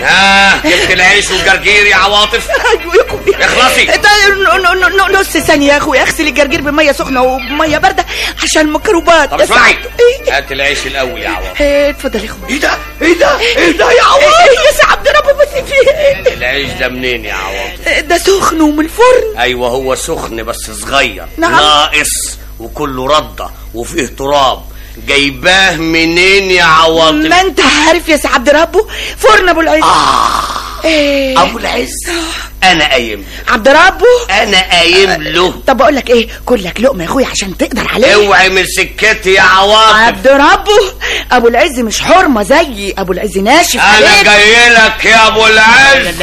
ها جبت العيش والجرجير يا عواطف ايوه يا اخويا اخلصي. طيب ن- ن- ن- نص ثانيه يا اخويا اغسل الجرجير بميه سخنه وبميه بارده عشان الميكروبات طب يا اسمعي سعد. ايه هات العيش الاول يا عواطف إيه، اتفضل يا اخويا ايه ده ايه ده ايه ده يا عواطف ايه يا سي عبد ربه بس فيه ايه العيش ده منين يا عواطف ده سخن ومن الفرن ايوه هو سخن بس صغير نعم. ناقص وكله رده وفيه تراب جايباه منين يا عواطف ما انت عارف يا سي عبد ربه فرن ابو العز ايه ابو العز انا قايم عبد ربه انا قايم له طب بقول لك ايه كل لك لقمه يا اخويا عشان تقدر عليه اوعي من سكتي يا عواطف عبد ربه ابو العز مش حرمه زيي ابو العز ناشف انا عليك جاي لك يا ابو العز